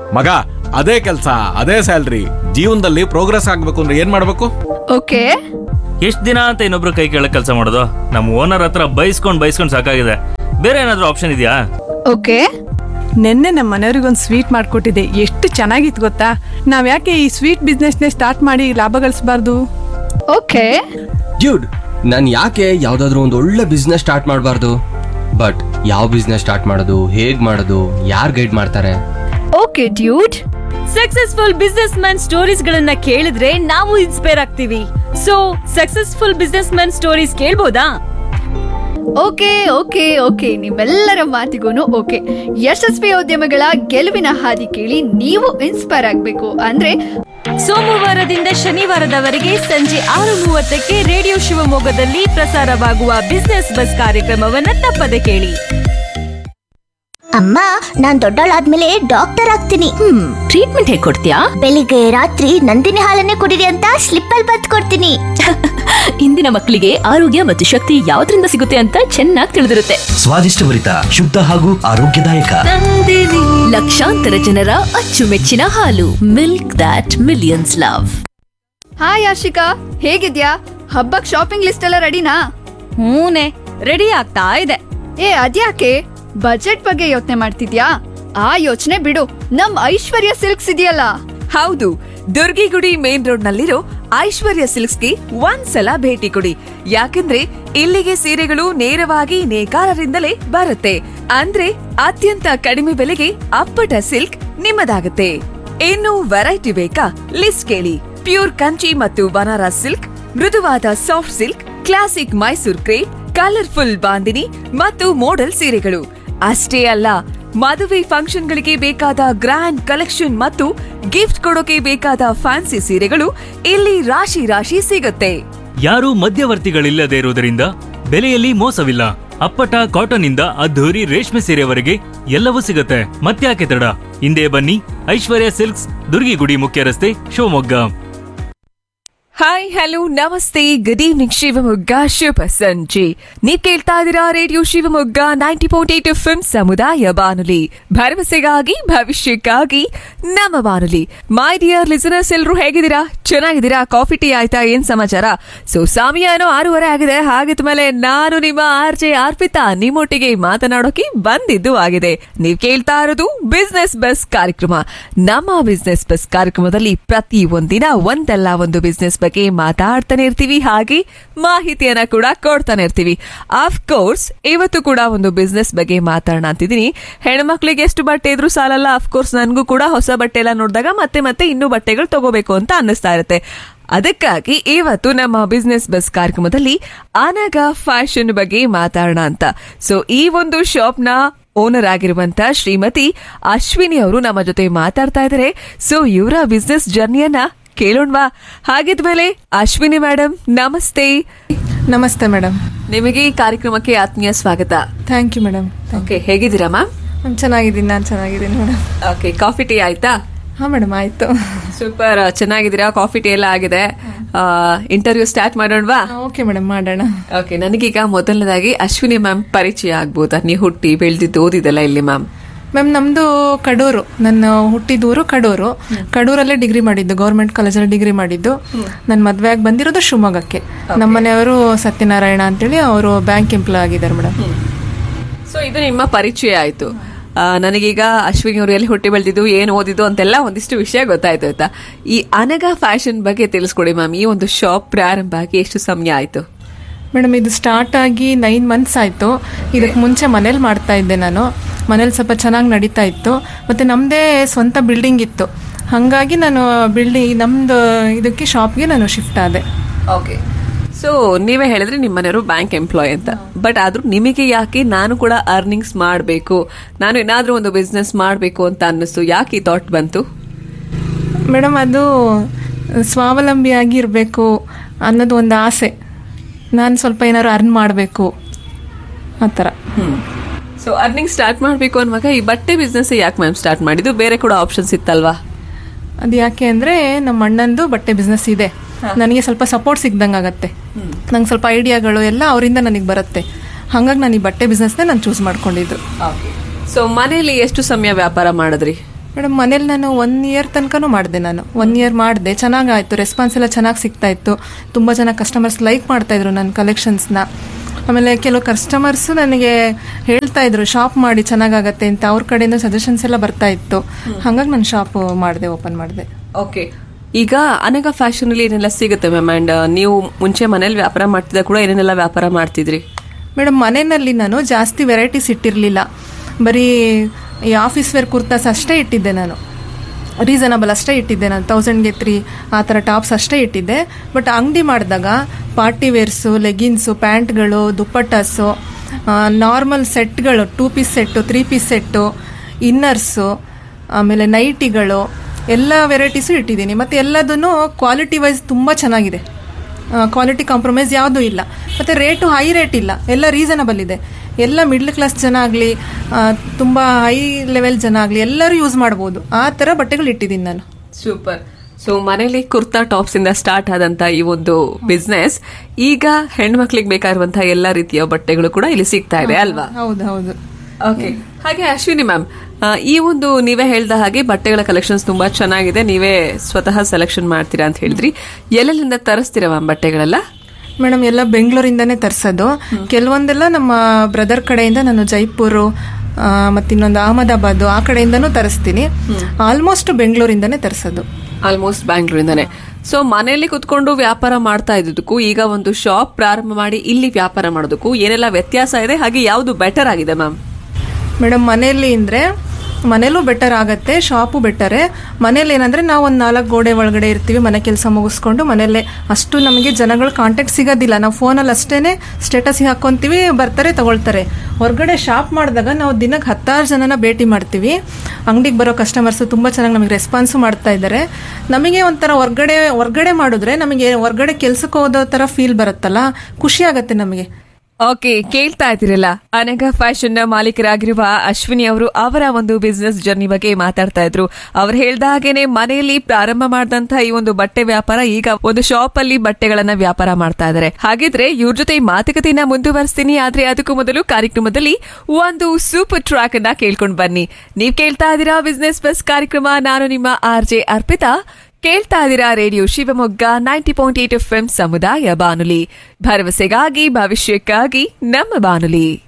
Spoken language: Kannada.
ಮಗ ಅದೇ ಕೆಲಸ ಅದೇ ಸ್ಯಾಲ್ರಿ ಜೀವನದಲ್ಲಿ ಪ್ರೋಗ್ರೆಸ್ ಆಗ್ಬೇಕು ಅಂದ್ರೆ ಏನ್ ಮಾಡ್ಬೇಕು ಓಕೆ ಎಷ್ಟ್ ದಿನ ಅಂತ ಇನ್ನೊಬ್ರು ಕೈ ಕೆಳಗೆ ಕೆಲಸ ಮಾಡೋದು ನಮ್ಮ ಓನರ್ ಹತ್ರ ಬೈಸ್ಕೊಂಡ್ ಬೈಸ್ಕೊಂಡ್ ಸಾಕಾಗಿದೆ ಬೇರೆ ಏನಾದ್ರೂ ಆಪ್ಷನ್ ಇದೆಯಾ ಓಕೆ ನಿನ್ನೆ ನಮ್ಮ ಮನೆಯವ್ರಿಗೊಂದು ಸ್ವೀಟ್ ಮಾಡಿಕೊಟ್ಟಿದ್ದೆ ಎಷ್ಟು ಚೆನ್ನಾಗಿತ್ತು ಗೊತ್ತಾ ನಾವು ಯಾಕೆ ಈ ಸ್ವೀಟ್ ಬಿಸ್ನೆಸ್ನೇ ಸ್ಟಾರ್ಟ್ ಮಾಡಿ ಲಾಭ ಗಳಿಸಬಾರ್ದು ಓಕೆ ಡ್ಯೂಡ್ ನಾನು ಯಾಕೆ ಯಾವುದಾದ್ರೂ ಒಂದು ಒಳ್ಳೆ ಬಿಸ್ನೆಸ್ ಸ್ಟಾರ್ಟ್ ಮಾಡಬಾರ್ದು ಬಟ್ ಯಾವ ಬಿಸ್ನೆಸ್ ಸ್ಟಾರ್ಟ್ ಮಾಡೋದು ಹೇಗ್ ಮಾಡೋದು ಯಾರು ಗೈಡ್ ಮಾಡ್ತಾರೆ okay dude successful businessman stories ಗಳನ್ನ ಕೇಳಿದ್ರೆ ನಾವು ಇನ್ಸ್ಪೈರ್ ಆಗ್ತೀವಿ so successful businessman stories ಕೇಳ್ಬೋದಾ ಓಕೆ ಓಕೆ ಓಕೆ ನಿಮ್ಮೆಲ್ಲರ ಮಾತಿಗೂ ಓಕೆ ಯಶಸ್ವಿ ಉದ್ಯಮಗಳ ಗೆಲುವಿನ ಹಾದಿ ಕೇಳಿ ನೀವು ಇನ್ಸ್ಪೈರ್ ಆಗಬೇಕು ಅಂದ್ರೆ ಸೋಮವಾರದಿಂದ ಶನಿವಾರದವರೆಗೆ ಸಂಜೆ ಆರು ಮೂವತ್ತಕ್ಕೆ ರೇಡಿಯೋ ಶಿವಮೊಗ್ಗದಲ್ಲಿ ಪ್ರಸಾರವಾಗುವ ಬಿಸ್ನೆಸ್ ಬಸ್ ಕಾರ್ಯಕ್ರಮವನ್ನ ತಪ್ಪದೆ ಕೇಳಿ ಅಮ್ಮ ನಾನ್ ದೊಡ್ಡವಳಾದ್ಮೇಲೆ ಡಾಕ್ಟರ್ ಆಗ್ತೀನಿ ಹ್ಮ್ ಟ್ರೀಟ್ಮೆಂಟ್ ಹೇಗೆ ಕೊಡ್ತೀಯಾ ಬೆಳಿಗ್ಗೆ ರಾತ್ರಿ ನಂದಿನಿ ಹಾಲನ್ನೇ ಕುಡಿರಿ ಅಂತ ಸ್ಲಿಪ್ ಅಲ್ಲಿ ಬತ್ ಕೊಡ್ತೀನಿ ಇಂದಿನ ಮಕ್ಕಳಿಗೆ ಆರೋಗ್ಯ ಮತ್ತು ಶಕ್ತಿ ಯಾವ್ದ್ರಿಂದ ಸಿಗುತ್ತೆ ಅಂತ ಚೆನ್ನಾಗಿ ತಿಳಿದಿರುತ್ತೆ ಸ್ವಾದಿಷ್ಟಭರಿತ ಶುದ್ಧ ಹಾಗೂ ಆರೋಗ್ಯದಾಯಕ ಲಕ್ಷಾಂತರ ಜನರ ಅಚ್ಚುಮೆಚ್ಚಿನ ಹಾಲು milk that millions love hi Ashika ಹೇಗಿದ್ಯಾ ಹಬ್ಬಕ್ ಶಾಪಿಂಗ್ ಲಿಸ್ಟ್ ಎಲ್ಲ ರೆಡಿನಾ ಹೂನೆ ರೆಡಿ ಆಗ್ತಾ ಇದೆ ಏ ಅದ್ಯಾಕೆ ಬಜೆಟ್ ಬಗ್ಗೆ ಯೋಚನೆ ಮಾಡ್ತಿದ್ಯಾ ಆ ಯೋಚನೆ ಬಿಡು ನಮ್ ಐಶ್ವರ್ಯ ಸಿಲ್ಕ್ಸ್ ಇದೆಯಲ್ಲ ಹೌದು ದುರ್ಗಿಗುಡಿ ಮೇನ್ ರೋಡ್ ನಲ್ಲಿರೋ ಐಶ್ವರ್ಯ ಸಿಲ್ಕ್ಸ್ಗೆ ಒಂದ್ಸಲ ಭೇಟಿ ಕೊಡಿ ಯಾಕಂದ್ರೆ ಇಲ್ಲಿಗೆ ಸೀರೆಗಳು ನೇರವಾಗಿ ನೇಕಾರರಿಂದಲೇ ಬರುತ್ತೆ ಅಂದ್ರೆ ಅತ್ಯಂತ ಕಡಿಮೆ ಬೆಲೆಗೆ ಅಪ್ಪಟ ಸಿಲ್ಕ್ ನಿಮ್ಮದಾಗುತ್ತೆ ಇನ್ನು ವೆರೈಟಿ ಬೇಕಾ ಲಿಸ್ಟ್ ಕೇಳಿ ಪ್ಯೂರ್ ಕಂಚಿ ಮತ್ತು ಬನಾರಸ್ ಸಿಲ್ಕ್ ಮೃದುವಾದ soft silk classic Mysore crepe colourful bandhani ಮತ್ತು ಮೋಡಲ್ ಸೀರೆಗಳು ಅಷ್ಟೇ ಅಲ್ಲ ಮದುವೆ ಫಂಕ್ಷನ್ಗಳಿಗೆ ಬೇಕಾದ ಗ್ರ್ಯಾಂಡ್ ಕಲೆಕ್ಷನ್ ಮತ್ತು ಗಿಫ್ಟ್ ಕೊಡೋಕೆ ಬೇಕಾದ ಫ್ಯಾನ್ಸಿ ಸೀರೆಗಳು ಇಲ್ಲಿ ರಾಶಿ ರಾಶಿ ಸಿಗುತ್ತೆ ಯಾರು ಮಧ್ಯವರ್ತಿಗಳಿಲ್ಲದೆ ಇರುವುದರಿಂದ ಬೆಲೆಯಲ್ಲಿ ಮೋಸವಿಲ್ಲ ಅಪ್ಪಟ ಕಾಟನ್ ಇಂದ ಅದ್ಧೂರಿ ರೇಷ್ಮೆ ಸೀರೆವರೆಗೆ ಎಲ್ಲವೂ ಸಿಗುತ್ತೆ ಮತ್ತ್ಯಾಕೆ ತಡ ಹಿಂದೆ ಬನ್ನಿ ಐಶ್ವರ್ಯ ಸಿಲ್ಕ್ಸ್ ದುರ್ಗಿಗುಡಿ ಮುಖ್ಯ ರಸ್ತೆ ಶಿವಮೊಗ್ಗ ಹಾಯ್ ಹಲೋ ನಮಸ್ತೆ ಗುಡ್ ಈವ್ನಿಂಗ್ ಶಿವಮೊಗ್ಗ ಶುಭ ಸಂಜೆ ನೀವ್ ಕೇಳ್ತಾ ಇದ್ದೀರಾ radio Shivamogga ninety point eight F ಸಮುದಾಯ ಬಾನುಲಿ ಭರವಸೆಗಾಗಿ ಭವಿಷ್ಯಕ್ಕಾಗಿ ನಮ್ಮ ಬಾನುಲಿ ಮೈ ಡಿಯರ್ ಲಿಸನರ್ಸ್ ಎಲ್ರು ಹೇಗಿದ್ದೀರಾ ಚೆನ್ನಾಗಿದ್ದೀರಾ ಕಾಫಿ ಟೀ ಆಯ್ತಾ ಏನ್ ಸಮಾಚಾರ ಸೊ ಸಮಯ ಏನೋ ಆರೂವರೆ ಆಗಿದೆ ಹಾಗಿದ ಮೇಲೆ ನಾನು ನಿಮ್ಮ ಆರ್ ಜೆ ಅರ್ಪಿತಾ ನಿಮ್ಮೊಟ್ಟಿಗೆ ಮಾತನಾಡೋಕೆ ಬಂದಿದ್ದು ಆಗಿದೆ ನೀವ್ ಕೇಳ್ತಾ ಇರೋದು ಬಿಸ್ನೆಸ್ ಬಸ್ ಕಾರ್ಯಕ್ರಮ ನಮ್ಮ ಬಿಸ್ನೆಸ್ ಬಸ್ ಕಾರ್ಯಕ್ರಮದಲ್ಲಿ ಪ್ರತಿ ಒಂದಿನ ಒಂದಲ್ಲ ಒಂದು ಬಿಸ್ನೆಸ್ ಬಗ್ಗೆ ಮಾತಾಡ್ತಾನೆ ಇರ್ತೀವಿ ಹಾಗೆ ಮಾಹಿತಿಯನ್ನ ಕೂಡ ಕೊಡ್ತಾನೆ ಇರ್ತೀವಿ ಆಫ್ ಕೋರ್ಸ್ ಇವತ್ತು ಕೂಡ ಒಂದು ಬಿಸ್ನೆಸ್ ಬಗ್ಗೆ ಮಾತಾಡೋಣ ಅಂತಿದ್ದೀನಿ ಹೆಣ್ಮಕ್ಳಿಗೆ ಎಷ್ಟು ಬಟ್ಟೆ ಇದ್ರೂ ಸಾಲಲ್ಲ ಆಫ್ ಕೋರ್ಸ್ ನನಗೂ ಕೂಡ ಹೊಸ ಬಟ್ಟೆ ಎಲ್ಲ ನೋಡಿದಾಗ ಮತ್ತೆ ಮತ್ತೆ ಇನ್ನೂ ಬಟ್ಟೆಗಳು ತಗೋಬೇಕು ಅಂತ ಅನ್ನಿಸ್ತಾ ಇರುತ್ತೆ ಅದಕ್ಕಾಗಿ ಇವತ್ತು ನಮ್ಮ ಬಿಸ್ನೆಸ್ ಬಸ್ ಕಾರ್ಯಕ್ರಮದಲ್ಲಿ ಅನಗ ಫ್ಯಾಷನ್ ಬಗ್ಗೆ ಮಾತಾಡೋಣ ಅಂತ ಸೊ ಈ ಒಂದು ಶಾಪ್ನ ಓನರ್ ಆಗಿರುವಂತ ಶ್ರೀಮತಿ ಅಶ್ವಿನಿ ಅವರು ನಮ್ಮ ಜೊತೆ ಮಾತಾಡ್ತಾ ಇದ್ದಾರೆ ಸೊ ಇವರ ಬಿಸ್ನೆಸ್ ಜರ್ನಿಯನ್ನ ಕೇಳೋಣವಾ ಹಾಗಿದ್ಮೇಲೆ ಅಶ್ವಿನಿ ಮೇಡಮ್ ನಮಸ್ತೆ ನಮಸ್ತೆ ಮೇಡಮ್ ನಿಮಗೆ ಈ ಕಾರ್ಯಕ್ರಮಕ್ಕೆ ಆತ್ಮೀಯ ಸ್ವಾಗತ ಥ್ಯಾಂಕ್ ಯು ಮೇಡಮ್ ಓಕೆ ಹೇಗಿದ್ದೀರಾ ಮ್ಯಾಮ್ ನಾನು ಚೆನ್ನಾಗಿದ್ದೀನಿ ನಾನು ಚೆನ್ನಾಗಿದ್ದೀನಿ ಮೇಡಮ್ ಓಕೆ ಕಾಫಿ ಟೀ ಆಯ್ತಾ ಹಾಂ ಮೇಡಮ್ ಆಯಿತು ಸೂಪರ್ ಚೆನ್ನಾಗಿದ್ದೀರಾ ಕಾಫಿ ಟೀ ಎಲ್ಲ ಆಗಿದೆ ಇಂಟರ್ವ್ಯೂ ಸ್ಟಾರ್ಟ್ ಮಾಡೋಣವಾ ಓಕೆ ಮೇಡಮ್ ಮಾಡೋಣ ಓಕೆ ನನಗೀಗ ಮೊದಲನೇದಾಗಿ ಅಶ್ವಿನಿ ಮ್ಯಾಮ್ ಪರಿಚಯ ಆಗ್ಬೋದಾ ನೀವು ಹುಟ್ಟಿ ಬೆಳೆದಿದ್ದು ಓದಿದಲ್ಲ ಇಲ್ಲಿ ಮ್ಯಾಮ್ ಮ್ಯಾಮ್ ನಮ್ಮದು ಕಡೂರು ನನ್ನ ಹುಟ್ಟಿದೂರು ಕಡೂರು ಕಡೂರಲ್ಲೇ ಡಿಗ್ರಿ ಮಾಡಿದ್ದು ಗೌರ್ಮೆಂಟ್ ಕಾಲೇಜಲ್ಲಿ ಡಿಗ್ರಿ ಮಾಡಿದ್ದು ನನ್ನ ಮದುವೆ ಆಗಿ ಬಂದಿರೋದು ಶಿವಮೊಗ್ಗಕ್ಕೆ ನಮ್ಮ ಮನೆಯವರು ಸತ್ಯನಾರಾಯಣ ಅಂತೇಳಿ ಅವರು ಬ್ಯಾಂಕ್ ಎಂಪ್ಲಾಯ್ ಆಗಿದ್ದಾರೆ ಮೇಡಮ್ ಸೊ ಇದು ನಿಮ್ಮ ಪರಿಚಯ ಆಯ್ತು ಆ, ನನಗೀಗ ಅಶ್ವಿನಿ ಅವರು ಎಲ್ಲಿ ಹುಟ್ಟಿ ಬೆಳೆದಿದ್ದು ಏನು ಓದಿದ್ದು ಅಂತೆಲ್ಲ ಒಂದಿಷ್ಟು ವಿಷಯ ಗೊತ್ತಾಯ್ತು ಆಯ್ತಾ ಈ ಅನಗ ಫ್ಯಾಷನ್ ಬಗ್ಗೆ ತಿಳಿಸ್ಕೊಡಿ ಮ್ಯಾಮ್ ಈ ಒಂದು ಶಾಪ್ ಪ್ರಾರಂಭ ಆಗಿ ಎಷ್ಟು ಸಮಯ ಆಯ್ತು ಮೇಡಮ್ ಇದು ಸ್ಟಾರ್ಟ್ ಆಗಿ ನೈನ್ ಮಂತ್ಸ್ ಆಯಿತು ಇದಕ್ಕೆ ಮುಂಚೆ ಮನೇಲಿ ಮಾಡ್ತಾ ಇದ್ದೆ ನಾನು ಮನೇಲಿ ಸ್ವಲ್ಪ ಚೆನ್ನಾಗಿ ನಡೀತಾ ಇತ್ತು ಮತ್ತು ನಮ್ಮದೇ ಸ್ವಂತ ಬಿಲ್ಡಿಂಗ್ ಇತ್ತು ಹಾಗಾಗಿ ನಾನು ಬಿಲ್ಡಿಂಗ್ ನಮ್ಮದು ಇದಕ್ಕೆ ಶಾಪ್ಗೆ ನಾನು ಶಿಫ್ಟ್ ಆದೆ ಓಕೆ ಸೊ ನೀವೇ ಹೇಳಿದ್ರೆ ನಿಮ್ಮ ಮನೆಯವರು ಬ್ಯಾಂಕ್ ಎಂಪ್ಲಾಯ್ ಅಂತ ಬಟ್ ಆದ್ರೂ ನಿಮಗೆ ಯಾಕೆ ನಾನು ಕೂಡ ಅರ್ನಿಂಗ್ಸ್ ಮಾಡಬೇಕು ನಾನು ಏನಾದ್ರೂ ಒಂದು ಬಿಸ್ನೆಸ್ ಮಾಡಬೇಕು ಅಂತ ಅನ್ನಿಸ್ತು ಯಾಕೆ ಈ ಥಾಟ್ ಬಂತು ಮೇಡಮ್ ಅದು ಸ್ವಾವಲಂಬಿಯಾಗಿ ಇರಬೇಕು ಅನ್ನೋದು ಒಂದು ಆಸೆ ನಾನು ಸ್ವಲ್ಪ ಏನಾದ್ರು ಅರ್ನ್ ಮಾಡಬೇಕು ಆ ಥರ ಸೊ ಅರ್ನಿಂಗ್ ಸ್ಟಾರ್ಟ್ ಮಾಡಬೇಕು ಅನ್ನುವಾಗ ಈ ಬಟ್ಟೆ ಬಿಸ್ನೆಸ್ ಯಾಕೆ ಮ್ಯಾಮ್ ಸ್ಟಾರ್ಟ್ ಮಾಡಿದ್ದು ಬೇರೆ ಕೂಡ ಆಪ್ಷನ್ಸ್ ಇತ್ತಲ್ವಾ ಅದು ಯಾಕೆ ಅಂದರೆ ನಮ್ಮ ಅಣ್ಣಂದು ಬಟ್ಟೆ ಬಿಸ್ನೆಸ್ ಇದೆ ನನಗೆ ಸ್ವಲ್ಪ ಸಪೋರ್ಟ್ ಸಿಗ್ದಂಗೆ ಆಗತ್ತೆ ನಂಗೆ ಸ್ವಲ್ಪ ಐಡಿಯಾಗಳು ಎಲ್ಲ ಅವರಿಂದ ನನಗೆ ಬರುತ್ತೆ ಹಾಗಾಗಿ ನಾನು ಈ ಬಟ್ಟೆ ಬಿಸ್ನೆಸ್ನೇ ನಾನು ಚೂಸ್ ಮಾಡ್ಕೊಂಡಿದ್ದು ಸೊ ಮನೆಯಲ್ಲಿ ಎಷ್ಟು ಸಮಯ ವ್ಯಾಪಾರ ಮಾಡಿದ್ರಿ ಮೇಡಮ್ ಮನೇಲಿ ನಾನು ಒನ್ ಇಯರ್ ತನಕನೂ ಮಾಡಿದೆ ನಾನು ಒನ್ ಇಯರ್ ಮಾಡಿದೆ ಚೆನ್ನಾಗಾಯಿತು ರೆಸ್ಪಾನ್ಸ್ ಎಲ್ಲ ಚೆನ್ನಾಗಿ ಸಿಗ್ತಾ ಇತ್ತು ತುಂಬ ಜನ ಕಸ್ಟಮರ್ಸ್ ಲೈಕ್ ಮಾಡ್ತಾಯಿದ್ರು ನನ್ನ ಕಲೆಕ್ಷನ್ಸ್ನ ಆಮೇಲೆ ಕೆಲವು ಕಸ್ಟಮರ್ಸು ನನಗೆ ಹೇಳ್ತಾ ಇದ್ರು ಶಾಪ್ ಮಾಡಿ ಚೆನ್ನಾಗಾಗತ್ತೆ ಅಂತ ಅವ್ರ ಕಡೆಯಿಂದ ಸಜೆಷನ್ಸ್ ಎಲ್ಲ ಬರ್ತಾ ಇತ್ತು ಹಾಗಾಗಿ ನಾನು ಶಾಪ್ ಮಾಡಿದೆ ಓಪನ್ ಮಾಡಿದೆ ಓಕೆ ಈಗ ಅನಗ ಫ್ಯಾಷನ್ ಅಲ್ಲಿ ಏನೆಲ್ಲ ಸಿಗುತ್ತೆ ಮ್ಯಾಮ್ ಅಂಡ್ ನೀವು ಮುಂಚೆ ಮನೇಲಿ ವ್ಯಾಪಾರ ಮಾಡ್ತಿದ್ದ ಕೂಡ ಏನೇನೆಲ್ಲ ವ್ಯಾಪಾರ ಮಾಡ್ತಿದ್ರಿ ಮೇಡಮ್ ಮನೆಯಲ್ಲಿ ನಾನು ಜಾಸ್ತಿ ವೆರೈಟೀಸ್ ಇಟ್ಟಿರಲಿಲ್ಲ ಬರೀ ಈ ಆಫೀಸ್ ವೇರ್ ಕುರ್ತಾಸ್ ಅಷ್ಟೇ ಇಟ್ಟಿದ್ದೆ ನಾನು ರೀಸನಬಲ್ ಅಷ್ಟೇ ಇಟ್ಟಿದ್ದೆ ನಾನು ತೌಸಂಡ್ಗೆ ತ್ರೀ ಆ ಥರ ಟಾಪ್ಸ್ ಅಷ್ಟೇ ಇಟ್ಟಿದ್ದೆ ಬಟ್ ಅಂಗಡಿ ಮಾಡಿದಾಗ ಪಾರ್ಟಿ ವೇರ್ಸು ಲೆಗಿನ್ಸು ಪ್ಯಾಂಟ್ಗಳು ದುಪ್ಪಟ್ಟಾಸು ನಾರ್ಮಲ್ ಸೆಟ್ಗಳು two piece set three piece set inners ಆಮೇಲೆ ನೈಟಿಗಳು ಎಲ್ಲ ವೆರೈಟೀಸು ಇಟ್ಟಿದ್ದೀನಿ ಮತ್ತು ಎಲ್ಲದನ್ನು ಕ್ವಾಲಿಟಿ ವೈಸ್ ತುಂಬ ಚೆನ್ನಾಗಿದೆ ಕ್ವಾಲಿಟಿ ಕಾಂಪ್ರಮೈಸ್ ಯಾವುದೂ ಇಲ್ಲ ಮತ್ತು ರೇಟು ಹೈ ರೇಟ್ ಇಲ್ಲ ಎಲ್ಲ ರೀಸನಬಲ್ ಇದೆ ಎಲ್ಲ ಮಿಡ್ಲ್ ಕ್ಲಾಸ್ ಜನ ಆಗಲಿ ತುಂಬ ಹೈ ಲೆವೆಲ್ ಜನ ಆಗಲಿ ಎಲ್ಲರೂ ಯೂಸ್ ಮಾಡ್ಬೋದು ಆ ಥರ ಬಟ್ಟೆಗಳು ಇಟ್ಟಿದ್ದೀನಿ ನಾನು ಸೂಪರ್ ಸೊ ಮನೇಲಿ ಕುರ್ತಾ ಟಾಪ್ಸ್ ಇಂದ ಸ್ಟಾರ್ಟ್ ಆದಂತ ಈ ಒಂದು ಬಿಸ್ನೆಸ್ ಈಗ ಹೆಣ್ಮಕ್ಳಿಗೆ ಬೇಕಾಗಿರುವಂತಹ ಎಲ್ಲಾ ರೀತಿಯ ಬಟ್ಟೆಗಳು ಕೂಡ ಇಲ್ಲಿ ಸಿಗ್ತಾ ಇದೆ ಅಲ್ವಾ ಹೌದು ಹೌದು ಓಕೆ ಹಾಗೆ ಅಶ್ವಿನಿ ಮ್ಯಾಮ್ ಈ ಒಂದು ನೀವೇ ಹೇಳ್ದ ಹಾಗೆ ಬಟ್ಟೆಗಳ ಕಲೆಕ್ಷನ್ಸ್ ತುಂಬಾ ಚೆನ್ನಾಗಿದೆ ನೀವೇ ಸ್ವತಃ ಸೆಲೆಕ್ಷನ್ ಮಾಡ್ತೀರಾ ಅಂತ ಹೇಳಿದ್ರಿ ಎಲ್ಲೆಲ್ಲಿಂದ ತರಿಸ್ತೀರಾ ಮ್ಯಾಮ್ ಬಟ್ಟೆಗಳೆಲ್ಲ ಮೇಡಮ್ ಎಲ್ಲ ಬೆಂಗಳೂರಿಂದನೇ ತರಿಸೋದು ಕೆಲವೊಂದೆಲ್ಲ ನಮ್ಮ ಬ್ರದರ್ ಕಡೆಯಿಂದ ನಾನು ಜೈಪುರು ಆ, ಮತ್ತು ಇನ್ನೊಂದು ಅಹಮದಾಬಾದು ಆ ಕಡೆಯಿಂದನೂ ತರಿಸ್ತೀನಿ ಆಲ್ಮೋಸ್ಟ್ ಬೆಂಗಳೂರಿಂದನೇ ತರಿಸೋದು ಆಲ್ಮೋಸ್ಟ್ ಬ್ಯಾಂಗ್ಳೂರಿಂದಾನೆ ಸೊ ಮನೆಯಲ್ಲಿ ಕುತ್ಕೊಂಡು ವ್ಯಾಪಾರ ಮಾಡ್ತಾ ಇದ್ದಕ್ಕೂ ಈಗ ಒಂದು ಶಾಪ್ ಪ್ರಾರಂಭ ಮಾಡಿ ಇಲ್ಲಿ ವ್ಯಾಪಾರ ಮಾಡೋದಕ್ಕೂ ಏನೆಲ್ಲ ವ್ಯತ್ಯಾಸ ಇದೆ ಹಾಗೆ ಯಾವುದು ಬೆಟರ್ ಆಗಿದೆ ಮ್ಯಾಮ್ ಮೇಡಮ್ ಮನೆಯಲ್ಲಿ ಅಂದರೆ ಮನೇಲೂ ಬೆಟರ್ ಆಗತ್ತೆ ಶಾಪು ಬೆಟರೇ ಮನೇಲಿ ಏನಂದರೆ ನಾವು ಒಂದು ನಾಲ್ಕು ಗೋಡೆ ಒಳಗಡೆ ಇರ್ತೀವಿ ಮನೆ ಕೆಲಸ ಮುಗಿಸ್ಕೊಂಡು ಮನೆಯಲ್ಲೇ ಅಷ್ಟು ನಮಗೆ ಜನಗಳ ಕಾಂಟ್ಯಾಕ್ಟ್ ಸಿಗೋದಿಲ್ಲ ನಾವು ಫೋನಲ್ಲಿ ಅಷ್ಟೇ ಸ್ಟೇಟಸ್ ಹಾಕ್ಕೊಂತೀವಿ ಬರ್ತಾರೆ ತಗೊಳ್ತಾರೆ ಹೊರಗಡೆ ಶಾಪ್ ಮಾಡಿದಾಗ ನಾವು ದಿನಕ್ಕೆ ಹತ್ತಾರು ಜನನ ಭೇಟಿ ಮಾಡ್ತೀವಿ ಅಂಗಡಿಗೆ ಬರೋ ಕಸ್ಟಮರ್ಸು ತುಂಬ ಚೆನ್ನಾಗಿ ನಮಗೆ ರೆಸ್ಪಾನ್ಸು ಮಾಡ್ತಾ ಇದ್ದಾರೆ ನಮಗೆ ಒಂಥರ ಹೊರ್ಗಡೆ ಹೊರ್ಗಡೆ ಮಾಡಿದ್ರೆ ನಮಗೆ ಹೊರ್ಗಡೆ ಕೆಲ್ಸಕ್ಕೆ ಹೋದೋ ಥರ ಫೀಲ್ ಬರುತ್ತಲ್ಲ ಖುಷಿ ಆಗುತ್ತೆ ನಮಗೆ ಓಕೆ ಕೇಳ್ತಾ ಇದ್ದೀರಲ್ಲ ಅನಗ ಫ್ಯಾಷನ್ ನ ಮಾಲೀಕರಾಗಿರುವ ಅಶ್ವಿನಿ ಅವರು ಅವರ ಒಂದು ಬಿಸ್ನೆಸ್ ಜರ್ನಿ ಬಗ್ಗೆ ಮಾತಾಡ್ತಾ ಇದ್ರು ಅವ್ರು ಹೇಳ್ದ ಹಾಗೇನೆ ಮನೆಯಲ್ಲಿ ಪ್ರಾರಂಭ ಮಾಡಿದಂತ ಈ ಒಂದು ಬಟ್ಟೆ ವ್ಯಾಪಾರ ಈಗ ಒಂದು ಶಾಪ್ ಅಲ್ಲಿ ಬಟ್ಟೆಗಳನ್ನ ವ್ಯಾಪಾರ ಮಾಡ್ತಾ ಇದ್ದಾರೆ ಹಾಗಿದ್ರೆ ಇವ್ರ ಜೊತೆ ಈ ಮಾತುಕತೆಯನ್ನ ಮುಂದುವರಿಸ್ತೀನಿ ಆದ್ರೆ ಅದಕ್ಕೂ ಮೊದಲು ಕಾರ್ಯಕ್ರಮದಲ್ಲಿ ಒಂದು ಸೂಪರ್ ಟ್ರ್ಯಾಕ್ ಅನ್ನ ಕೇಳ್ಕೊಂಡ್ ಬನ್ನಿ ನೀವ್ ಕೇಳ್ತಾ ಇದ್ದೀರಾ ಬಿಸ್ನೆಸ್ ಬಸ್ ಕಾರ್ಯಕ್ರಮ ನಾನು ನಿಮ್ಮ ಆರ್ ಜೆ ಅರ್ಪಿತಾ ಕೇಳ್ತಾ ಇದ್ದೀರಾ radio Shivamogga ninety point eight F ಸಮುದಾಯ ಬಾನುಲಿ ಭರವಸೆಗಾಗಿ ಭವಿಷ್ಯಕ್ಕಾಗಿ ನಮ್ಮ ಬಾನುಲಿ